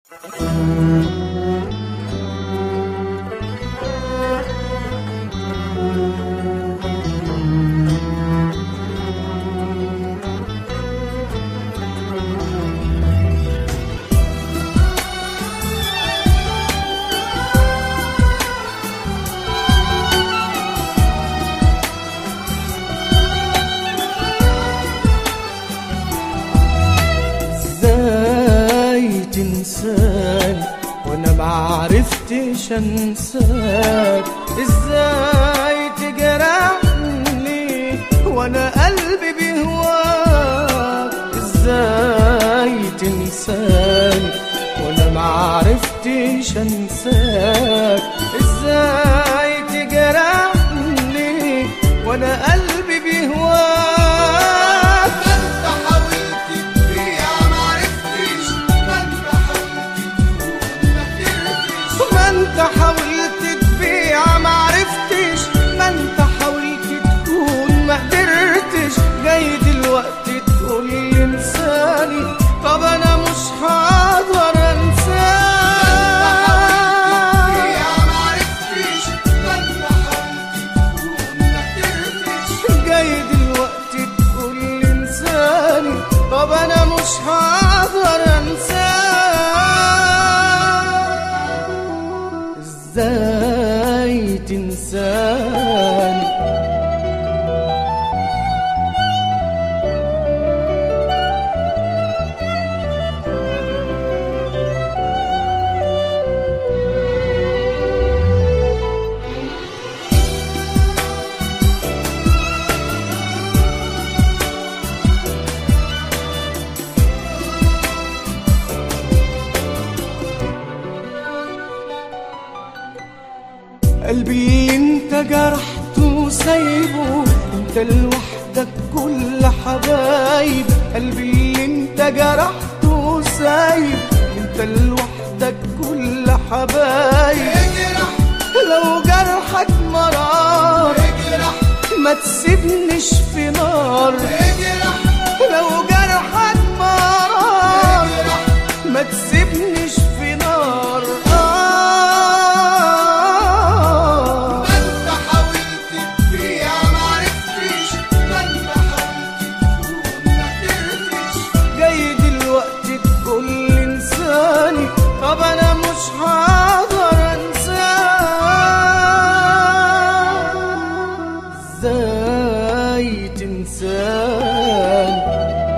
ازاي تنساني وانا معرفتش انساك ازاي تجرحني وانا قلبي بيهواك ازاي تنساني وانا معرفتش انساك ازاي تجرحني وانا قلبي بيهواك انت حاولت تبيع معرفتش ما انت حاولت تكون ما قدرتش ما انت حاولت تبيع معرفتش ما انت حاولت تكون ما قدرتش جاي دلوقتي تقول لي انساني طب انا مش هقدر تبيع انساك معرفتش ما انت حاولت تكون ما قدرتش جاي دلوقتي تقول لي انساني طب انا مش هقدر انساك ازاي تنساني قلبي اللي انت جرحته سايبه انت لوحدك كل حبايب قلبي اللي انت جرحته سايب انت لوحدك كل حبايب اجرح لو جرحك مرار اجرح ما تسيبنيش في نار اجرح لو جرحك مرار اجرح ما تسيبنيش في نار آه ما انت حاولت تبيع معرفتش ما انت حاولت تكون ما قدرتش جاي دلوقتي تقول لي انساني طب انا مش هقدر انساك ازاي تنساني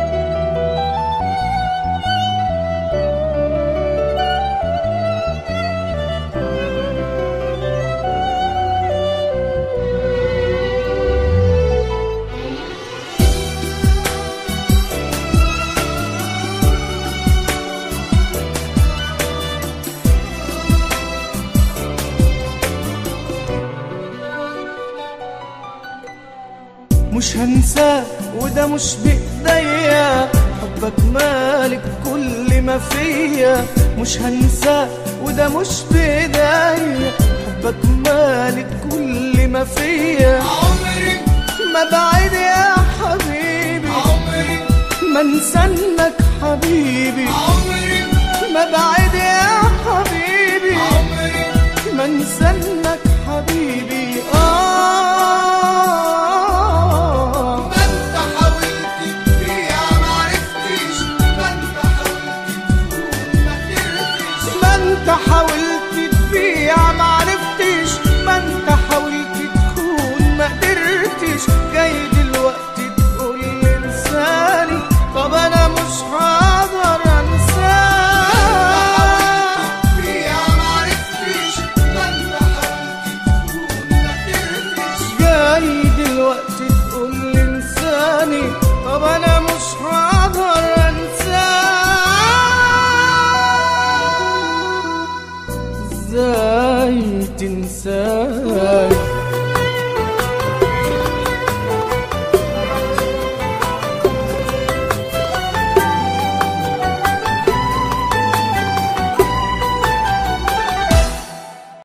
مش هنساك وده مش بإيديا حبك مالك كل ما فيا مش هنساك وده مش بإيديا حبك مالك كل ما فيا عمري ما بعد يا حبيبي عمري ما انسانك حبيبي عمري ما بعد يا حبيبي عمري ما انسانك حبيبي آه ما انت حاولت تبيع معرفتش ما انت حاولت تكون ما قدرتش ما انت حاولت